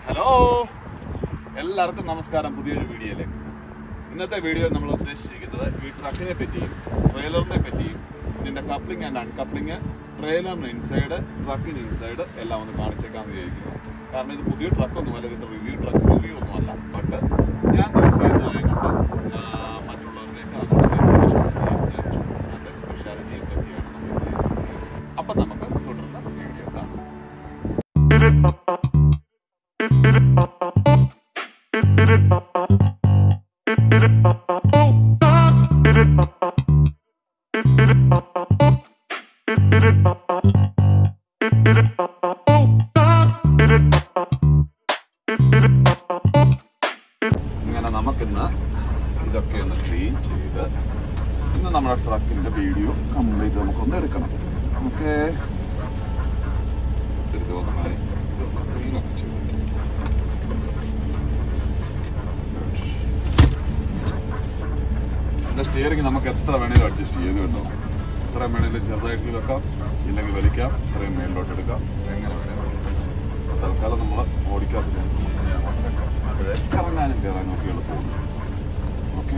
Hello എല്ലാവർക്കും നമസ്കാരം പുതിയൊരു വീഡിയോയിലേക്ക് ഇന്നത്തെ വീഡിയോ നമ്മൾ ഉദ്ദേശിച്ചിരിക്കുന്നത് ഈ ട്രക്കിനെ പറ്റിയും ട്രെയിലറിനെ പറ്റിയും ഇതിന്റെ കപ്ലിംഗ് ആൻഡ് അൺകപ്ലിംഗ് ട്രെയിലറിന് ഇൻസൈഡ് ട്രക്കിന് ഇൻസൈഡ് എല്ലാം ഒന്ന് കാണിച്ചേക്കാന്ന് വിചാരിക്കുന്നു കാരണം ഇത് പുതിയ ട്രക്കൊന്നുമല്ല ഇതിന്റെ റിവ്യൂ ട്രക്ക് റിവ്യൂ ഒന്നുമല്ല ബട്ട് ഞാൻ യൂസ് ചെയ്യുന്നതായതുകൊണ്ട് ആ, മറ്റുള്ളവരിലേക്ക് അതുകൊണ്ട് സ്പെഷ്യാലിറ്റി എന്തൊക്കെയാണ് നമ്മൾ യൂസ് ചെയ്യുന്നത് അപ്പം നമുക്ക് തുടർന്ന് വീഡിയോ കാണാം ഇങ്ങനെ നമുക്കിന്ന് ഇതൊക്കെ ഒന്ന് ക്ലീൻ ചെയ്ത് ഇന്ന് നമ്മുടെ ട്രക്കിന്റെ വീഡിയോ കംപ്ലീറ്റ് നമുക്കൊന്ന് എടുക്കണം ഓക്കെ ഒത്തിരി ദിവസമായി ഇതൊന്ന് ക്ലീൻ ഒക്കെ ചെയ്തിട്ട് ഇതിന്റെ സ്റ്റിയറിംഗ് നമുക്ക് എത്ര വേണേലും അഡ്ജസ്റ്റ് ചെയ്ത് കേട്ടോ എത്ര വേണേലും ചെറുതായിട്ട് വെക്കാം ഇല്ലെങ്കിൽ വലിക്കാം ഇത്രയും മേളിലോട്ട് എടുക്കാം എങ്ങനെ വേണേലും അപ്പോൾ തൽക്കാലം നമ്മൾ ഓടിക്കാത്ത കറങ്ങാനും കയറാനും ഒക്കെ എളുപ്പമുണ്ട് ഓക്കെ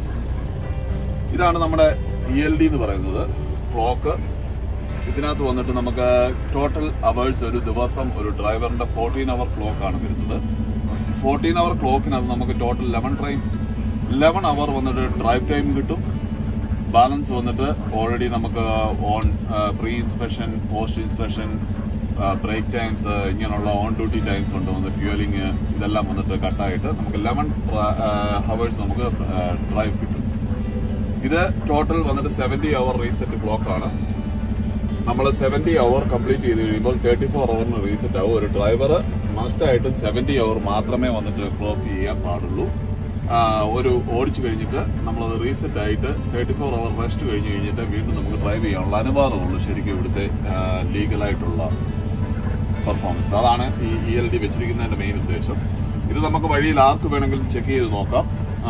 ഇതാണ് നമ്മുടെ ഇ എൽ ഡി എന്ന് പറയുന്നത് ക്ലോക്ക് ഇതിനകത്ത് വന്നിട്ട് നമുക്ക് ടോട്ടൽ അവേഴ്സ് ഒരു ദിവസം ഒരു ഡ്രൈവറിന്റെ ഫോർട്ടീൻ അവർ ക്ലോക്ക് ആണ് വരുന്നത് ഫോർട്ടീൻ അവർ ക്ലോക്കിനകത്ത് നമുക്ക് total eleven time eleven hour വന്നിട്ട് ഡ്രൈവ് ടൈം കിട്ടും ബാലൻസ് വന്നിട്ട് ഓൾറെഡി നമുക്ക് on pre inspection post inspection break times ഇങ്ങനെയുള്ള ഓൺ ഡ്യൂട്ടി ടൈംസ് ഉണ്ട് വന്ന് ഫ്യൂലിംഗ് ഇതെല്ലാം വന്നിട്ട് കട്ടായിട്ട് നമുക്ക് ലെവൻ ഹവേഴ്സ് നമുക്ക് ഡ്രൈവ് കിട്ടും ഇത് ടോട്ടൽ വന്നിട്ട് സെവൻറ്റി അവർ റീസെറ്റ് ക്ലോക്ക് ആണ് നമ്മൾ സെവൻറ്റി അവർ കംപ്ലീറ്റ് ചെയ്ത് കഴിയുമ്പോൾ തേർട്ടി ഫോർ അവറിന് റീസെറ്റ് ആവും ഒരു ഡ്രൈവർ മസ്റ്റായിട്ടും സെവൻറ്റി അവർ മാത്രമേ വന്നിട്ട് ക്ലോക്ക് ചെയ്യാൻ പാടുള്ളൂ ആ, ഒരു ഓടിച്ചു കഴിഞ്ഞിട്ട് നമ്മളത് റീസെറ്റ് ആയിട്ട് തേർട്ടി ഫോർ അവർ റെസ്റ്റ് കഴിഞ്ഞ് കഴിഞ്ഞിട്ട് വീണ്ടും നമുക്ക് ഡ്രൈവ് ചെയ്യാനുള്ള അനുവാദമുള്ളൂ ശരിക്കും ഇവിടുത്തെ ലീഗലായിട്ടുള്ള പെർഫോമൻസ് അതാണ് ഈ ഇ എൽ ഡി വെച്ചിരിക്കുന്നതിന്റെ മെയിൻ ഉദ്ദേശം ഇത് നമുക്ക് വഴിയിൽ ആർക്ക് വേണമെങ്കിലും ചെക്ക് ചെയ്ത് നോക്കാം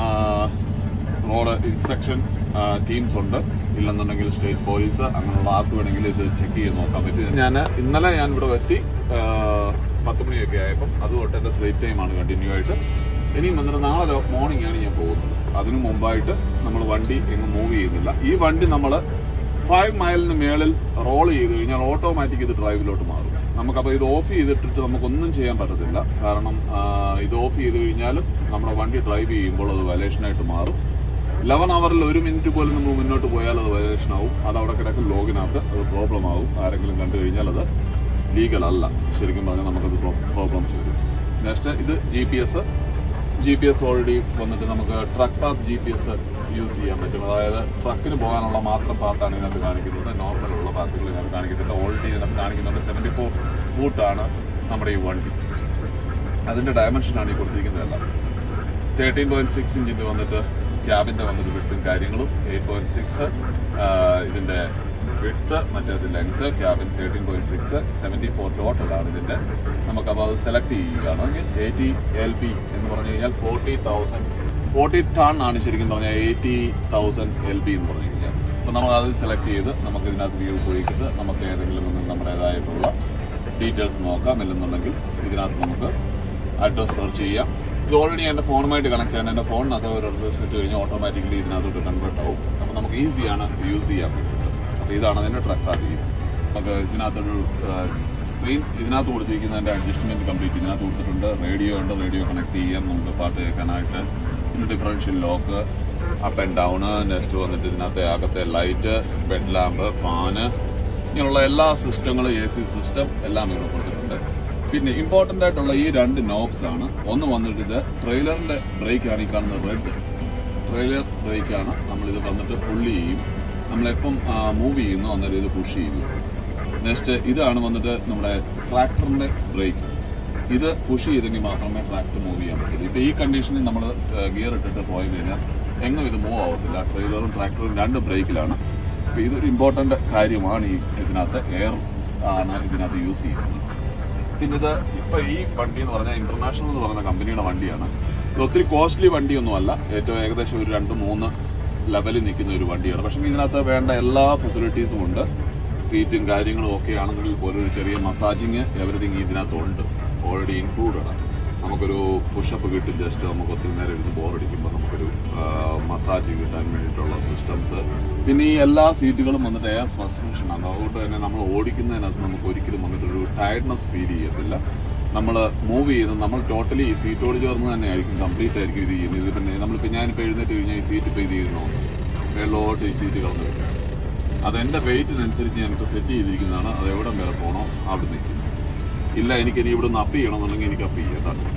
റോഡ് ഇൻസ്പെക്ഷൻ ടീംസ് ഉണ്ട് ഇല്ലെന്നുണ്ടെങ്കിൽ സ്റ്റേറ്റ് പോലീസ് അങ്ങനെയുള്ള ആർക്ക് വേണമെങ്കിലും ഇത് ചെക്ക് ചെയ്ത് നോക്കാൻ പറ്റും ഞാൻ ഇന്നലെ ഞാൻ ഇവിടെ എത്തി ആ, പത്ത് മണിയൊക്കെ ആയപ്പം അതുകൊണ്ട് എൻ്റെ സ്ലേറ്റ് ടൈമാണ് കണ്ടിന്യൂ ആയിട്ട് ഇനിയും വന്നിട്ട് നാളെ മോർണിംഗ് ആണ് ഞാൻ പോകുന്നത് അതിനു മുമ്പായിട്ട് നമ്മൾ വണ്ടി എങ്ങും മൂവ് ചെയ്യുന്നില്ല ഈ വണ്ടി നമ്മൾ ഫൈവ് മൈലിന് മേളിൽ റോൾ ചെയ്ത് കഴിഞ്ഞാൽ ഓട്ടോമാറ്റിക് ഇത് ഡ്രൈവിലോട്ട് മാറും നമുക്കപ്പോൾ ഇത് ഓഫ് ചെയ്തിട്ടിട്ട് നമുക്കൊന്നും ചെയ്യാൻ പറ്റത്തില്ല കാരണം ആ, ഇത് ഓഫ് ചെയ്ത് കഴിഞ്ഞാലും നമ്മുടെ വണ്ടി ഡ്രൈവ് ചെയ്യുമ്പോൾ അത് വയലേഷനായിട്ട് മാറും ലെവൻ അവറിൽ ഒരു മിനിറ്റ് പോലും നമ്മൾ മുന്നോട്ട് പോയാൽ അത് വയലേഷൻ ആവും അത് അവിടെ കിടക്കും ലോഗിനകത്ത് അത് പ്രോബ്ലം ആവും ആരെങ്കിലും കണ്ടു കഴിഞ്ഞാൽ അത് ലീഗൽ അല്ല ശരിക്കും പറഞ്ഞാൽ നമുക്കത് പ്രോബ്ലംസ് വരും നെക്സ്റ്റ് ഇത് G P S G P S already വന്നിട്ട് നമുക്ക് truck path G P S use ചെയ്യാൻ പറ്റും അതായത് ട്രക്കിന് പോകാനുള്ള മാത്രം പാത്താണ് ഇതിനകത്ത് കാണിക്കുന്നത് നോർമൽ ഉള്ള പാത്തുകൾ ഇതിനകത്ത് കാണിക്കുന്നില്ല ഓൾറെഡി ഇതിനകത്ത് കാണിക്കുന്നുണ്ട് സെവൻറ്റി ഫോർ ഫൂട്ടാണ് നമ്മുടെ ഈ വണ്ടി അതിൻ്റെ ഡയമെൻഷനാണ് ഈ കൊടുത്തിരിക്കുന്നതല്ല തേർട്ടീൻ പോയിന്റ് സിക്സ് ഇഞ്ചിൻ്റെ വന്നിട്ട് ക്യാബിൻ്റെ വന്നിട്ട് വിട്ടും കാര്യങ്ങളും എയ്റ്റ് പോയിന്റ് സിക്സ് ഇതിൻ്റെ വിട്ട് മറ്റേത് length cabin thirteen point six seventy four ടോട്ടലാണ് ഇതിൻ്റെ നമുക്കപ്പോൾ അത് സെലക്ട് ചെയ്യുകയാണെങ്കിൽ എയ്റ്റി എൽ പി എന്ന് പറഞ്ഞു കഴിഞ്ഞാൽ ഫോർട്ടി തൗസൻഡ് ഫോർട്ടി ടൺ ആണ് ശരിക്കും പറഞ്ഞാൽ എയ്റ്റി തൗസൻഡ് എൽ പി എന്ന് പറഞ്ഞു കഴിഞ്ഞാൽ അപ്പോൾ നമ്മൾ അത് സെലക്ട് ചെയ്ത് നമുക്ക് ഇതിനകത്ത് വ്യൂ പോയിട്ട് നമുക്ക് ഏതെങ്കിലും ഒന്ന് നമ്മുടേതായിട്ടുള്ള ഡീറ്റെയിൽസ് നോക്കാം ഇല്ലെന്നുണ്ടെങ്കിൽ ഇതിനകത്ത് നമുക്ക് അഡ്രസ് സെർച്ച് ചെയ്യാം ഇത് ഓൾറെഡി എൻ്റെ ഫോണുമായിട്ട് കണക്ട് ചെയ്യണം എൻ്റെ ഫോണിനകത്ത് ഒരു അഡ്രസ് ഇട്ട് കഴിഞ്ഞാൽ ഓട്ടോമാറ്റിക്കലി ഇതിനകത്തോട്ട് കൺവേർട്ട് ആവും അപ്പോൾ നമുക്ക് ഈസിയാണ് യൂസ് ചെയ്യാൻ പറ്റുന്നത് അപ്പോൾ ഇതാണ് അതിൻ്റെ ട്രക്ക് ആർട്ട് ഈസി നമുക്ക് ഇതിനകത്തൊരു സ്ക്രീൻ ഇതിനകത്ത് കൊടുത്തിരിക്കുന്നതിൻ്റെ അഡ്ജസ്റ്റ്മെൻറ്റ് കംപ്ലീറ്റ് ഇതിനകത്ത് കൊടുത്തിട്ടുണ്ട് റേഡിയോ ഉണ്ട് റേഡിയോ കണക്ട് ചെയ്യാം നമുക്ക് പാട്ട് കേൾക്കാനായിട്ട് പിന്നെ differential lock up and down next വന്നിട്ട് ഇതിനകത്തെ അകത്തെ ലൈറ്റ് ബെഡ് ലാമ്പ് ഫാന് ഇങ്ങനെയുള്ള എല്ലാ സിസ്റ്റങ്ങളും എ സി സിസ്റ്റം എല്ലാം ഇവിടെ കൊടുത്തിട്ടുണ്ട് പിന്നെ ഇമ്പോർട്ടന്റ് ആയിട്ടുള്ള ഈ രണ്ട് നോബ്സ് ആണ് ഒന്ന് വന്നിട്ട് ഇത് ട്രെയിലറിന്റെ ബ്രേക്ക് ആണ് ഈ കാണുന്ന റെഡ് ട്രെയിലർ ബ്രേക്ക് ആണ് നമ്മളിത് വന്നിട്ട് പുള്ളി ചെയ്യും നമ്മളെപ്പം മൂവ് ചെയ്യുന്നു അന്നേരം ഇത് പുഷ് ചെയ്തു നെക്സ്റ്റ് ഇതാണ് വന്നിട്ട് നമ്മുടെ ട്രാക്ടറിന്റെ ബ്രേക്ക് ഇത് പുഷ് ചെയ്തെങ്കിൽ മാത്രമേ ട്രാക്ടർ മൂവ് ചെയ്യാൻ പറ്റുള്ളൂ ഇപ്പൊ ഈ കണ്ടീഷനിൽ നമ്മൾ ഗിയർ ഇട്ടിട്ട് പോയി കഴിഞ്ഞാൽ എങ്ങും ഇത് മൂവ് ആവത്തില്ല ട്രെയിലറും ട്രാക്ടറും രണ്ട് ബ്രേക്കിലാണ് അപ്പൊ ഇതൊരു ഇമ്പോർട്ടന്റ് കാര്യമാണ് ഈ ഇതിനകത്ത് എയർ ആണ് ഇതിനകത്ത് യൂസ് ചെയ്യുന്നത് പിന്നെ ഇത് ഇപ്പൊ ഈ വണ്ടി എന്ന് പറഞ്ഞാൽ ഇന്റർനാഷണൽ എന്ന് പറയുന്ന കമ്പനിയുടെ വണ്ടിയാണ് ഇത് ഒത്തിരി കോസ്റ്റ്ലി വണ്ടിയൊന്നുമല്ല ഏറ്റവും ഏകദേശം ഒരു രണ്ട് മൂന്ന് ലെവലിൽ നിൽക്കുന്ന ഒരു വണ്ടിയാണ് പക്ഷേ ഇതിനകത്ത് വേണ്ട എല്ലാ ഫെസിലിറ്റീസും ഉണ്ട് സീറ്റും കാര്യങ്ങളും ഒക്കെ ആണെന്നുണ്ടെങ്കിൽ പോലും ഒരു ചെറിയ മസാജിങ് എവറിഥിങ് ഇതിനകത്തുണ്ട് ഓൾറെഡി ഇൻക്ലൂഡഡ് ആണ് നമുക്കൊരു പുഷപ്പ് കിട്ടും ജസ്റ്റ് നമുക്ക് ഒത്തിരി നേരം ഇരുന്ന് ബോറടിക്കുമ്പോൾ നമുക്കൊരു മസാജ് കിട്ടാൻ വേണ്ടിയിട്ടുള്ള സിസ്റ്റംസ് പിന്നെ ഈ എല്ലാ സീറ്റുകളും വന്നിട്ട് എയർ സസ്പെൻഷൻ ആണ് അതുകൊണ്ട് തന്നെ നമ്മൾ ഓടിക്കുന്നതിനകത്ത് നമുക്ക് ഒരിക്കലും വന്നിട്ടൊരു ടയർഡ്നെസ് ഫീൽ ചെയ്യത്തില്ല നമ്മൾ മൂവ് ചെയ്യുന്ന നമ്മൾ ടോട്ടലി ഈ സീറ്റോട് ചേർന്ന് തന്നെ ആയിരിക്കും കംപ്ലീറ്റ് ആയിരിക്കും ഇത് ചെയ്യുന്നത് ഇത് പിന്നെ നമ്മളിപ്പോൾ ഞാനിപ്പോൾ എഴുന്നേറ്റ് കഴിഞ്ഞാൽ ഈ സീറ്റ് ഇപ്പോൾ ഇത് ചെയ്യുന്നു വെള്ളോട്ട് ഈ സീറ്റ് കളന്ന് വെക്കാം അതെൻ്റെ വെയിറ്റിനനുസരിച്ച് ഞാനിപ്പോൾ സെറ്റ് ചെയ്തിരിക്കുന്നതാണ് അത് എവിടെ വരെ പോകണോ അവിടെ നിൽക്കും ഇല്ല എനിക്ക് ഇനി ഇവിടെ നിന്ന് അപ്പ് ചെയ്യണമെന്നുണ്ടെങ്കിൽ എനിക്ക് അപ്പ് ചെയ്യാം കേട്ടോ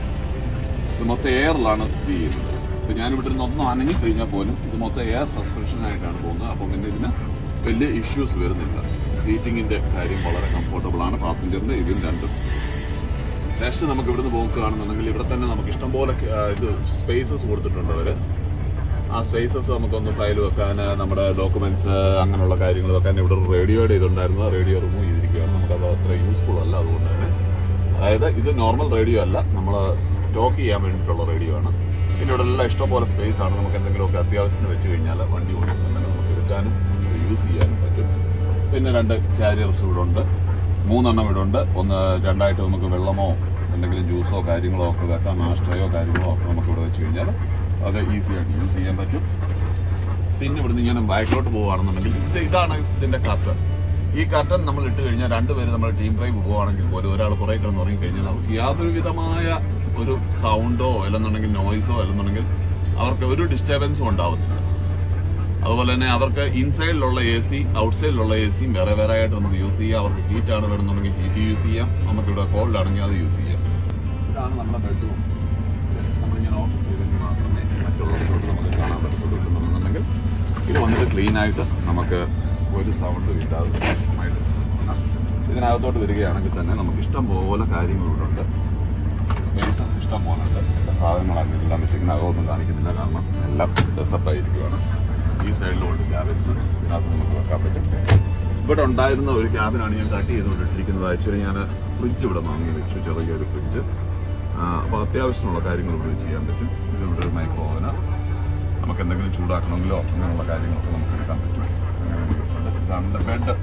ഇത് മൊത്തം എയറിലാണ് ഇത് ചെയ്യുന്നത് ഇപ്പം ഞാൻ ഇവിടെ നിന്ന് ഒന്നും അനങ്ങി കഴിഞ്ഞാൽ പോലും ഇത് മൊത്തം എയർ സസ്പെൻഷനായിട്ടാണ് പോകുന്നത് അപ്പം പിന്നെ ഇതിന് വലിയ ഇഷ്യൂസ് വരുന്നില്ല സീറ്റിങ്ങിൻ്റെ കാര്യം വളരെ കംഫർട്ടബിൾ ആണ് പാസഞ്ചറിൻ്റെ ഇതിൽ രണ്ടും നെക്സ്റ്റ് നമുക്ക് ഇവിടുന്ന് പോക്കുകയാണെന്നുണ്ടെങ്കിൽ ഇവിടെ തന്നെ നമുക്ക് ഇഷ്ടംപോലെ ആ, ഇത് സ്പേസസ് കൊടുത്തിട്ടുണ്ട് അവർ ആ സ്പേസസ് നമുക്കൊന്ന് ഫയൽ വെക്കാൻ നമ്മുടെ ഡോക്യുമെന്റ്സ് അങ്ങനെയുള്ള കാര്യങ്ങൾ വെക്കാൻ ഇവിടെ ഒരു റേഡിയോയുടെ ഇതുണ്ടായിരുന്നു ആ റേഡിയോ റിമൂവ് ചെയ്തിരിക്കുകയാണ് നമുക്കത് അത്ര യൂസ്ഫുൾ അല്ല അതുകൊണ്ട് തന്നെ അതായത് ഇത് നോർമൽ റേഡിയോ അല്ല നമ്മൾ ടോക്ക് ചെയ്യാൻ വേണ്ടിയിട്ടുള്ള റേഡിയോ ആണ് പിന്നെ ഇവിടെ എല്ലാം ഇഷ്ടംപോലെ സ്പേസ് ആണ് നമുക്ക് എന്തെങ്കിലുമൊക്കെ അത്യാവശ്യത്തിന് വെച്ച് കഴിഞ്ഞാൽ വണ്ടി ഓടിക്കുമ്പോൾ തന്നെ നമുക്ക് എടുക്കാനും യൂസ് ചെയ്യാനും പറ്റും പിന്നെ രണ്ട് കാരിയർസ് ഇവിടെ ഉണ്ട് മൂന്നെണ്ണം ഇവിടെ ഉണ്ട് ഒന്ന് രണ്ടായിട്ട് നമുക്ക് വെള്ളമോ എന്തെങ്കിലും ജ്യൂസോ കാര്യങ്ങളോ ഒക്കെ വെക്കാം നാഷ്ടയോ കാര്യങ്ങളോ ഒക്കെ നമുക്ക് ഇവിടെ വെച്ച് കഴിഞ്ഞാൽ അത് ഈസി ആയിട്ട് യൂസ് ചെയ്യാൻ പറ്റും പിന്നെ ഇവിടുന്ന് ഇങ്ങനെ ബാക്കിലോട്ട് പോവുകയാണെന്നുണ്ടെങ്കിൽ ഇത് ഇതാണ് ഇതിന്റെ കർട്ടൻ ഈ കർട്ടൻ നമ്മൾ ഇട്ട് കഴിഞ്ഞാൽ രണ്ടുപേര് നമ്മൾ ടീം ഡ്രൈവ് പോവുകയാണെങ്കിൽ പോലും ഒരാൾ പുറകെ കിടന്ന് ഉറങ്ങി കഴിഞ്ഞാൽ അവർക്ക് യാതൊരു വിധമായ ഒരു സൗണ്ടോ അല്ലെന്നുണ്ടെങ്കിൽ നോയ്സോ അല്ലെന്നുണ്ടെങ്കിൽ അവർക്ക് ഒരു ഡിസ്റ്റർബൻസും ഉണ്ടാവത്തില്ല അതുപോലെ തന്നെ അവർക്ക് ഇൻസൈഡിലുള്ള എ സി ഔട്ട്സൈഡിലുള്ള എ സിയും വേറെ വേറെ ആയിട്ട് നമുക്ക് യൂസ് ചെയ്യാം അവർക്ക് ഹീറ്റ് ആണ് വേണമെന്നുണ്ടെങ്കിൽ ഹീറ്റ് യൂസ് ചെയ്യാം നമുക്ക് ഇവിടെ കോൾഡ് ആണെങ്കിൽ അത് യൂസ് ചെയ്യാം ഇതാണ് നമ്മുടെ ബെഡ്റൂം നമ്മളിങ്ങനെ ഓപ്പൺ ചെയ്തെങ്കിൽ മാത്രമേ മറ്റുള്ളവരോട് നമുക്ക് കാണാൻ പറ്റത്തുള്ളൂ എന്നുണ്ടെങ്കിൽ ഇത് വന്നിട്ട് ക്ലീൻ ആയിട്ട് നമുക്ക് ഒരു സൗണ്ട് കിട്ടാതെ സുഖമായിട്ട് കാണാം. ഇതിനകത്തോട്ട് വരികയാണെങ്കിൽ തന്നെ നമുക്ക് ഇഷ്ടം പോലെ കാര്യങ്ങൾ ഇവിടെ ഉണ്ട് സ്പേസസ് ഇഷ്ടം പോലെ ഉണ്ട് എൻ്റെ സാധനങ്ങളാണ് എല്ലാം വെച്ചിങ്ങനെ അകമൊന്നും കാണിക്കുന്നില്ല കാരണം എല്ലാം ഡെസപ്പ് ആയിരിക്കുവാണ് ഈ സൈഡിലുണ്ട് ക്യാബിൻസ് ഇതിനകത്ത് നമുക്ക് വെക്കാൻ പറ്റും ഇവിടെ ഉണ്ടായിരുന്ന ഒരു ക്യാബിനാണ് ഞാൻ കട്ട് ചെയ്തുകൊണ്ടിട്ടിരിക്കുന്നത് ആക്ച്വലി ഞാൻ ഫ്രിഡ്ജ് ഇവിടെ വാങ്ങി വെച്ചു ചെറിയൊരു ഫ്രിഡ്ജ് അപ്പോൾ അത്യാവശ്യമുള്ള കാര്യങ്ങൾ ഇവിടെ ചെയ്യാൻ പറ്റും ഇത് ഇവിടെ ഒരു മൈക്രോ ഓവന നമുക്ക് എന്തെങ്കിലും ചൂടാക്കണമെങ്കിലോ അങ്ങനെയുള്ള കാര്യങ്ങളൊക്കെ നമുക്ക് എടുക്കാൻ പറ്റും അങ്ങനെ ഒരു രസമുണ്ട്. ഇതാണ് ബെഡ്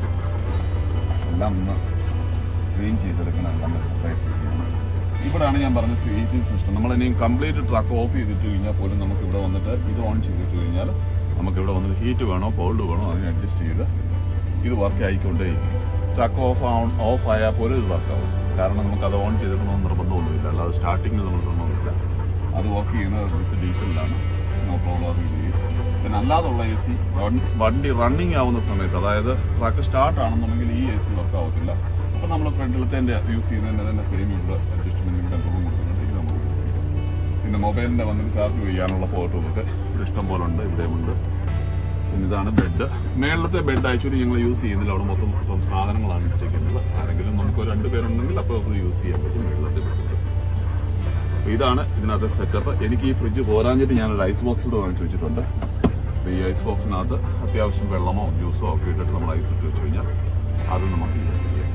എല്ലാം ഒന്ന് ക്ലീൻ ചെയ്തെടുക്കണം എല്ലാം സെപ്പറേറ്റ് ചെയ്യണം ഇവിടെയാണ് ഞാൻ പറഞ്ഞ ഹീറ്റിംഗ് സിസ്റ്റം നമ്മൾ ഇനിയും കംപ്ലീറ്റ് ട്രക്ക് ഓഫ് ചെയ്തിട്ട് കഴിഞ്ഞാൽ പോലും നമുക്ക് ഇവിടെ വന്നിട്ട് ഇത് ഓൺ ചെയ്തിട്ട് കഴിഞ്ഞാൽ നമുക്ക് ഇവിടെ വന്നിട്ട് ഹീറ്റ് വേണോ കോൾഡ് വേണോ അതിന് അഡ്ജസ്റ്റ് ചെയ്ത് ഇത് വർക്ക് ആയിക്കൊണ്ടേയിരിക്കും ട്രക്ക് ഓഫ് ആവും ഓഫ് ആയാൽ പോലും ഇത് വർക്ക് ആവും കാരണം നമുക്ക് അത് ഓൺ ചെയ്തിടണമെന്ന് നിർബന്ധമൊന്നുമില്ല അല്ലാതെ സ്റ്റാർട്ടിങ്ങിൽ നമ്മൾ ഇടണമെന്നില്ല അത് വർക്ക് ചെയ്യുന്നത് വിത്ത് ഡീസലിലാണ് നോ പ്രോബ്ലം അത് ഇത് ചെയ്യും പിന്നെ അല്ലാതുള്ള എ സി വണ്ടി റണ്ണിങ് ആവുന്ന സമയത്ത് അതായത് ട്രക്ക് സ്റ്റാർട്ട് ആണെന്നുണ്ടെങ്കിൽ ഈ എ സി വർക്ക് ആവത്തില്ല അപ്പോൾ നമ്മൾ ഫ്രണ്ടിലത്തെ യൂസ് ചെയ്യുന്നതിൻ്റെ തന്നെ സെയിം ഇവിടെ അഡ്ജസ്റ്റ്മെൻറ്റ് കൺട്രോളും കൊടുക്കുന്നുണ്ട് ഇത് നമുക്ക് യൂസ് ചെയ്യാം പിന്നെ മൊബൈലിൻ്റെ വന്നിട്ട് ചാർജ് ചെയ്യാനുള്ള പോർട്ടുമൊക്കെ ഇവിടെ ഇഷ്ടം പോലെ ഉണ്ട് ഇവിടെയുമുണ്ട് പിന്നെ ഇതാണ് ബെഡ് മേളത്തെ ബെഡ് ആക്ച്വലി ഞങ്ങൾ യൂസ് ചെയ്യുന്നില്ല അവിടെ മൊത്തം മൊത്തം സാധനങ്ങളാണ് ഇട്ടിരിക്കുന്നത് ആരെങ്കിലും നമുക്ക് ഒരു രണ്ട് പേരുണ്ടെങ്കിൽ അപ്പോൾ അത് യൂസ് ചെയ്യാൻ പറ്റും മേളത്തെ ബെഡ് അപ്പോൾ ഇതാണ് ഇതിനകത്തെ സെറ്റപ്പ് എനിക്ക് ഈ ഫ്രിഡ്ജ് പോരാഞ്ഞിട്ട് ഞാനൊരു ഐസ് ബോക്സ് കൂടെ വാങ്ങിച്ചു വെച്ചിട്ടുണ്ട് അപ്പോൾ ഈ ഐസ് ബോക്സിനകത്ത് അത്യാവശ്യം വെള്ളമോ ജ്യൂസോ ഒക്കെ ഇട്ടിട്ട് നമ്മൾ ഐസ് ഇട്ട് വെച്ച് കഴിഞ്ഞാൽ അത് നമുക്ക് യൂസ് ചെയ്യാം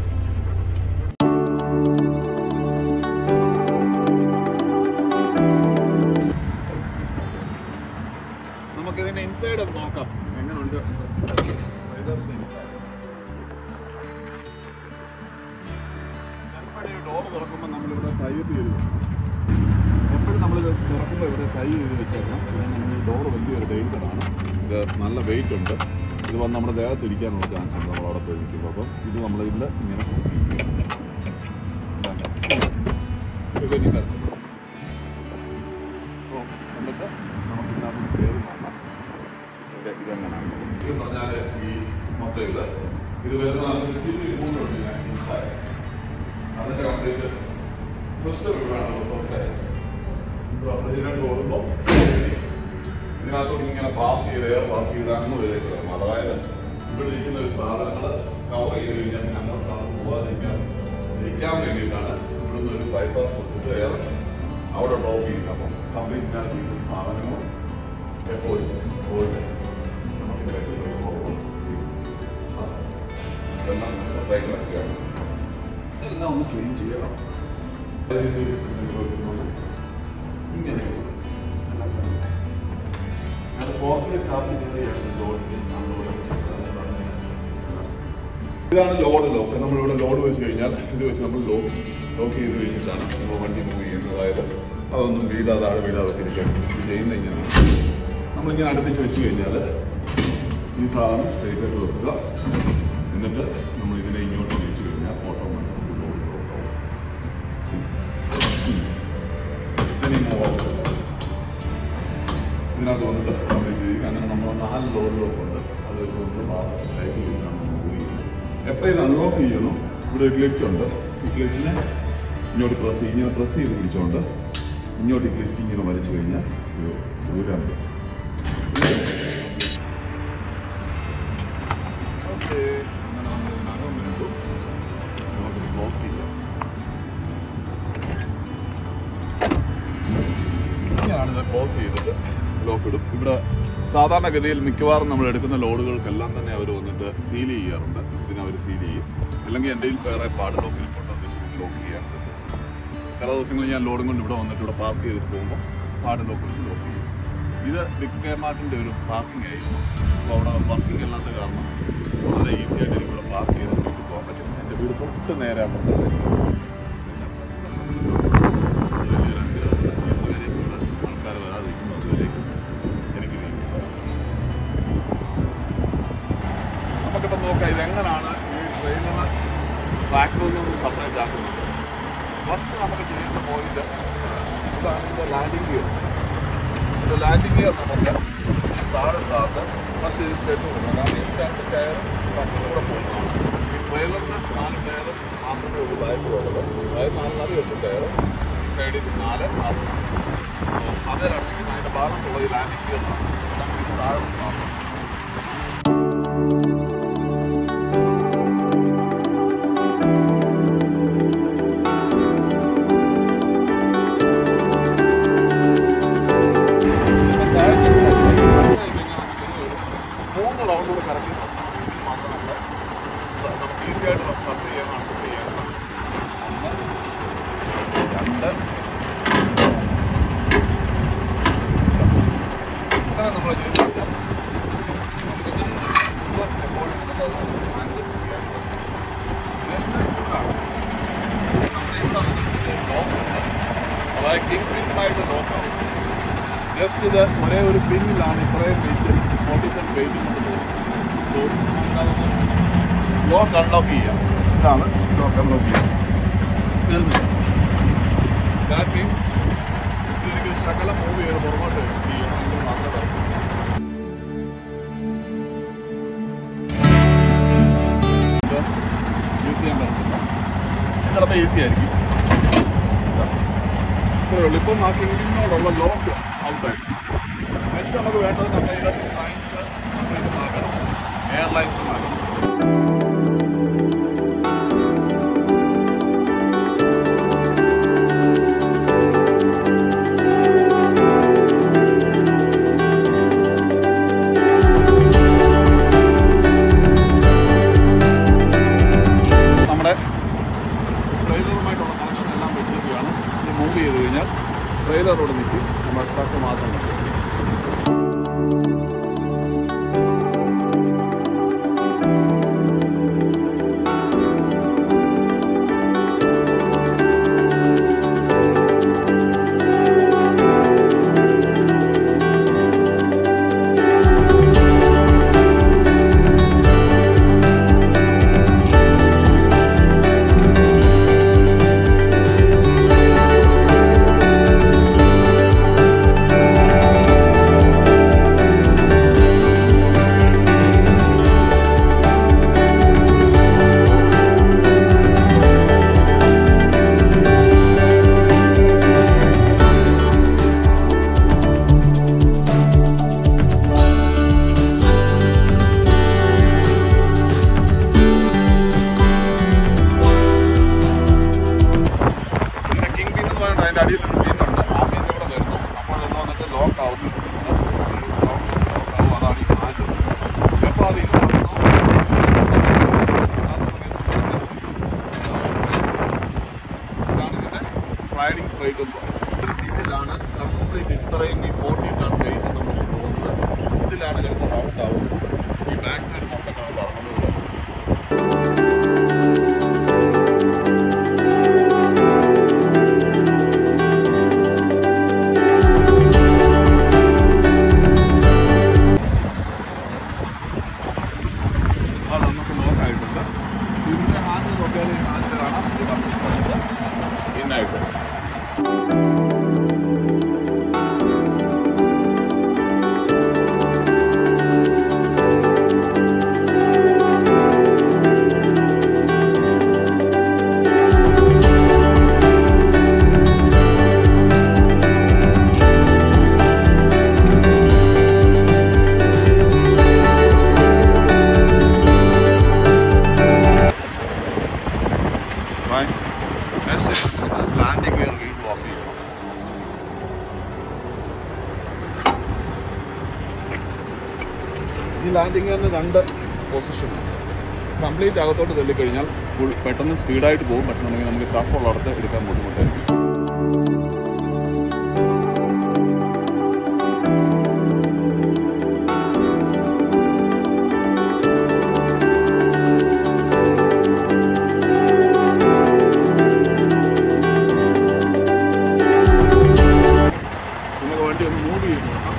നമുക്കിതിന്റെ ഇൻസൈഡ് ഒന്ന് നോക്കാം എങ്ങനെയുണ്ട് വെതറിന്റെ ഇൻസൈഡ് ഡോർ തുറക്കുമ്പോൾ നമ്മളിവിടെ കയ്യത്ത് ചെയ്ത് വെക്കണം എപ്പോഴും നമ്മളിത് തുറക്കുമ്പോൾ ഇവിടെ കൈ ചെയ്ത് വെച്ചേക്കണം പിന്നെ നമ്മൾ ഈ ഡോർ വലിയൊരു ഡേഞ്ചറാണ് ഇത് നല്ല വെയിറ്റ് ഉണ്ട് ഇത് വന്ന് നമ്മുടെ ദേഹത്ത് ഇരിക്കാനുള്ള ചാൻസ് ഉണ്ട് നമ്മൾ അവിടെ പോയി നിൽക്കുമ്പോൾ അപ്പം ഇത് നമ്മളിതിൽ ഇങ്ങനെ ഇത് വലിയ കരുത്ത്. അപ്പോൾ എന്നിട്ട് നമുക്ക് ഇതിനകത്ത് കയറി നോക്കാം ഇത് ഇതെങ്ങനെയാണ് ഇത് പറഞ്ഞാൽ ഈ മൊത്തം ഇത് ഇത് വരുന്ന ഫിഫ്റ്റി മൂന്നുണ്ട് ഇൻസൈഡ് അതിന്റെ കംപ്ലീറ്റ് സിസ്റ്റം ഇവിടെയാണ് റിഫ്ലക്ട് റെഫ്രിജറേറ്റർ ഓടുമ്പോൾ ഇതിനകത്തോട്ട് ഇങ്ങനെ പാസ് ചെയ്ത് എയർ പാസ് ചെയ്ത് അങ്ങ് വരെ കയറും അതായത് ഇവിടെ ഇരിക്കുന്ന ഒരു സാധനങ്ങൾ കവർ ചെയ്ത് കഴിഞ്ഞാൽ പിന്നെ അങ്ങോട്ടാണ് പോകാതിരിക്കാൻ ഇരിക്കാൻ വേണ്ടിയിട്ടാണ് ഇവിടുന്ന് ഒരു ബൈപ്പാസ് കൊടുത്തിട്ട് എയർ അവിടെ ഡ്രോപ്പ് ചെയ്യുന്നത് അപ്പം കംപ്ലീറ്റ് ഇതിനകത്ത് ഇരിക്കുന്ന സാധനങ്ങൾ എപ്പോഴും പോയിട്ട് നമുക്ക് പോകും ഇതെല്ലാം സെപ്പറേറ്റ് വെക്കുകയാണ് എല്ലാം ഒന്ന് ക്ലീൻ ചെയ്യണം ഇങ്ങനെ അത് പോക്കറ്റ് കാപ്പി കയറിയാണ് ജോലിക്ക് നമ്മളോട് ഇതാണ് ലോഡ് ലോക്ക് നമ്മളിവിടെ ലോഡ് വെച്ച് കഴിഞ്ഞാൽ ഇത് വെച്ച് നമ്മൾ ലോക്ക് ചെയ്യും ലോക്ക് ചെയ്ത് കഴിഞ്ഞിട്ടാണ് നമ്മൾ വണ്ടി മൂവ് ചെയ്യുന്നത് അതായത് അതൊന്നും വീഴാതെ താഴെ വീഴാതെ തിരിക്കാൻ ഇത് ചെയ്യുന്ന ഇങ്ങനെയാണ് നമ്മളിങ്ങനെ അടുപ്പിച്ച് വെച്ച് കഴിഞ്ഞാൽ ഈ സാധനം സ്ട്രൈറ്റ് ആയിട്ട് വെക്കുക എന്നിട്ട് നമ്മൾ ഇതിനെ ഇങ്ങോട്ട് തിരിച്ചു കഴിഞ്ഞാൽ ഓട്ടോമാറ്റിക് ലോഡ് ലോക്ക് ആവും See? ഉം. Then ഇങ്ങനെ walk ചെയ്യും. ഇതിനകത്ത് വന്നിട്ട് നമ്മൾ ഇത് ചെയ്യും. അങ്ങനെ നമ്മൾ നാല് ലോഡ് ലോക്ക് ഉണ്ട് അത് വെച്ച് നമ്മൾ ടൈപ്പ് ചെയ്തിട്ടാണ് നമ്മൾ മൂവ് ചെയ്യുന്നത് എപ്പോൾ ഇത് അൺലോക്ക് ചെയ്യണം ഇവിടെ ഒരു ക്ലിറ്റ് ഉണ്ട് ഈ ക്ലിറ്റിനെ ഇങ്ങോട്ട് പ്രസ് ചെയ്യും ഇങ്ങനെ പ്രസ് ചെയ്ത് പിടിച്ചോണ്ട് ഇങ്ങോട്ട് ഈ ക്ലിറ്റ് ഇങ്ങനെ വലിച്ചു കഴിഞ്ഞാൽ ഇത് ഊരാൻ പറ്റും ഓക്കേ. അങ്ങനെ നമ്മൾ ഇതിനകം വേണ്ടു. നമുക്കിത് close ചെയ്യാം. ഇങ്ങനെയാണ് ഇത് ക്ലോസ് ചെയ്തിട്ട് ലോക്ക് ഇടും ഇവിടെ സാധാരണഗതിയിൽ മിക്കവാറും നമ്മൾ എടുക്കുന്ന ലോഡുകൾക്കെല്ലാം തന്നെ അവർ വന്നിട്ട് സീൽ ചെയ്യാറുണ്ട് ഇതിന് അവർ സീൽ ചെയ്യും അല്ലെങ്കിൽ എൻ്റെ കയ്യിൽ വേറെ പാട് ലോക്കിൽ കൊണ്ട് അത് ലോക്ക് ചെയ്യാറുണ്ട് ചില ദിവസങ്ങളിൽ ഞാൻ ലോഡും കൊണ്ട് ഇവിടെ വന്നിട്ട് ഇവിടെ പാർക്ക് ചെയ്തിട്ട് പോകുമ്പോൾ പാട് ലോക്കിൽ ലോക്ക് ചെയ്യും ഇത് ബിഗ് കെ മാർട്ടിൻ്റെ ഒരു പാർക്കിംഗ് ആയിരുന്നു അപ്പോൾ അവിടെ പാർക്കിംഗ് അല്ലാത്ത കാരണം വളരെ ഈസി ആയിട്ട് എനിക്ക് ഇവിടെ പാർക്ക് ചെയ്ത് വീട്ടിൽ പോകാൻ പറ്റും എൻ്റെ വീട് തൊട്ട് നേരെ അപ്പുറത്താണ് വലിയ രണ്ട് ഇതുവരെ ഇവിടെ ആൾക്കാർ വരാതിരിക്കുന്നു അതുവരേക്കും എനിക്ക് യൂസ് ആവും നമുക്കിപ്പോൾ നോക്കാം ഇതെങ്ങനെയാണ് ഈ ട്രെയിനിന് ട്രാക്ടറിൽ നിന്ന് സെപ്പറേറ്റ് ആക്കുന്നത് ഫസ്റ്റ് നമുക്ക് ചെയ്യേണ്ട പോയിന്റ് ഇതാണ് ഇതിൻ്റെ ലാൻഡിംഗ് ഗിയർ ഇത് ലാൻഡിംഗ് ഗിയർ നമുക്ക് താഴെ താത്ത് ഫസ്റ്റ് ഇത് സ്റ്റെപ്പ് കൊടുക്കണം കാരണം ഈ രണ്ട് ടയർ പത്തിലൂടെ പോകുന്നതാണ് ഈ ട്രെയിലറിന് നാല് ടയർ മാത്രമേ ഉള്ളൂ ബാക്കിലുള്ളത് അതായത് നാല് നാല് എട്ട് ടയർ ഈ സൈഡിൽ നാല് ആറ് സോ അത് രണ്ടെങ്കിൽ അതിൻ്റെ ഭാഗത്തുള്ള ഈ ലാൻഡിംഗ് ഗിയറാണ് നമുക്ക് ഇത് താഴെ കാണാം മൂന്ന് റൗണ്ടോട് കറക്കി മാത്രം നമ്മൾ നമുക്ക് ഈസി ആയിട്ട് കട്ട് ചെയ്യാൻ കട്ട് ചെയ്യാൻ ഒന്ന് രണ്ട് ഇങ്ങനെ നമ്മൾ ചെയ്ത് കഴിഞ്ഞാൽ നമുക്കിങ്ങനെ ഇപ്പം എപ്പോഴും നമുക്കത് ഹാൻഡിൽ ചെയ്യാൻ പറ്റും. നെക്സ്റ്റ് ഇവിടാണ്. നമ്മുടെ ഇവിടെ വന്നിട്ട് ലോക്ക് ഉണ്ട്. അതായത് കിങ് പിന്നുമായിട്ട് ലോക്കാവും ജസ്റ്റ് ഇത് ഒരേ ഒരു പിന്നിലാണ് ഇത്രയും വെയിറ്റ് ഫോർട്ടി പെൻ വെയിറ്റ് കൊണ്ട് പോകുന്നത് സോ നമുക്കതൊന്ന് ലോക്ക് അൺലോക്ക് ചെയ്യാം ഇതാണ് ലോക്ക് അൺലോക്ക് ചെയ്യാം ദാറ്റ് മീൻസ് ഇതെനിക്ക് ശകലം മൂവ് ചെയ്ത് പുറകോട്ട് ചെയ്യണമെങ്കിൽ മാത്രമേ ഇത് യൂസ് ചെയ്യാൻ പറ്റില്ല ചിലപ്പോൾ ഈസി ആയിരിക്കും ഇത്രയേ ഉള്ളൂ ഇപ്പം ആ കിങ്ങിനോടുള്ള ലോക്ക് ഔട്ടായി നെക്സ്റ്റ് നമുക്ക് വേണ്ടത് നമ്മുടെ ഇലക്ട്രിക് ലൈൻസ് നമ്മൾ ഇത് മാറ്റണം എയർ ലൈൻസ് മാറ്റണം നമ്മുടെ ട്രെയിലറുമായിട്ടുള്ള കണക്ഷൻ എല്ലാം വെച്ചിരിക്കുകയാണ് ഇത് മൂവ് ചെയ്ത് കഴിഞ്ഞാൽ ട്രെയിലറോട് നിൽക്കും നമ്മുടെ ട്രക്ക് മാത്രം നിൽക്കും ഇതിന്റെ കിങ് പിൻ എന്ന് പറയുന്നത് അതിന്റെ അടിയിൽ ഒരു പിൻ ഉണ്ട് ആ പിൻ ഇവിടെ വരുന്നു അപ്പോൾ ഇത് വന്നിട്ട് ലോക്ക് ആവുന്നു ലോക്ക് ആവും അതാണ് ഈ ഹാൻഡ് എപ്പോൾ അത് ഇല്ലാവുന്നു ആ സമയത്ത് ഇതാണ് ഇതിന്റെ സ്ലൈഡിംഗ് പ്ലേറ്റ് എന്ന് പറയുന്നത് ഇതിലാണ് കംപ്ലീറ്റ് ഇത്രയും ഈ ഫോർട്ടി ടൺ വെയിറ്റ് നമ്മൾ പോകുന്നത് ഇതിലാണ് കിടന്ന് റൗണ്ട് ആവുന്നത് ഈ ബാക്ക് സൈഡ് മൊത്തം കിടന്ന് പറഞ്ഞത് നെക്സ്റ്റ് ലാൻഡിംഗ് ഗിയർ വീണ്ടും ഓഫ് ചെയ്യണം ഈ ലാൻഡിംഗ് ഗിയറിന് രണ്ട് പൊസിഷൻ കംപ്ലീറ്റ് അകത്തോട്ട് തള്ളിക്കഴിഞ്ഞാൽ ഫുൾ പെട്ടെന്ന് സ്പീഡായിട്ട് പോകും പറ്റുന്നുണ്ടെങ്കിൽ നമുക്ക് ടഫ് ഉള്ളിടത്ത് എടുക്കാൻ ബുദ്ധിമുട്ടായിരിക്കും നമുക്ക് വണ്ടി ഒന്ന് മൂവ് ചെയ്ത് നോക്കാം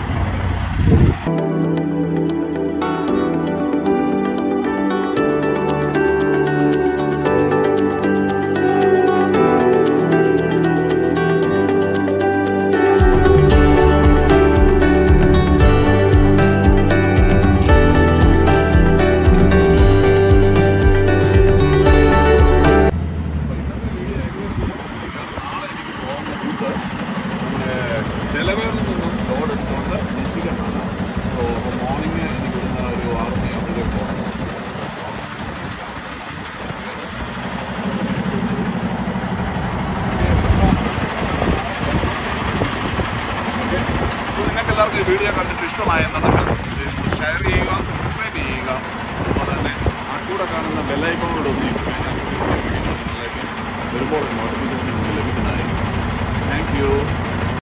അപ്പോൾ ഇന്നത്തെ വീഡിയോ ഏകദേശം നാളെ എനിക്ക് പോകുന്ന റൂട്ട് നമ്മുടെ ഡെലവേറിൽ നിന്നും ലോഡ് എടുത്തുകൊണ്ട് മിഷിഗനാണ് സോ അപ്പോൾ മോർണിംഗ് എനിക്ക് ഇവിടുന്ന് ഒരു ആറ് മണിയാകുമ്പോഴത്തേക്ക് പോകണം ഓക്കെ അപ്പോൾ നിങ്ങൾക്ക് എല്ലാവർക്കും ഈ വീഡിയോ കണ്ടിട്ട് ഇഷ്ടമായെന്നുണ്ടെങ്കിൽ ഷെയർ ചെയ്യുക സബ്സ്ക്രൈബ് ചെയ്യുക അതുപോലെ തന്നെ ആ കൂടെ കാണുന്ന ബെല്ലൈക്കോണോട് ഒന്ന് ഇട്ട് കഴിഞ്ഞാൽ പുതിയ പുതിയ വീഡിയോകൾ നിങ്ങളിലേക്ക് വരുമ്പോൾ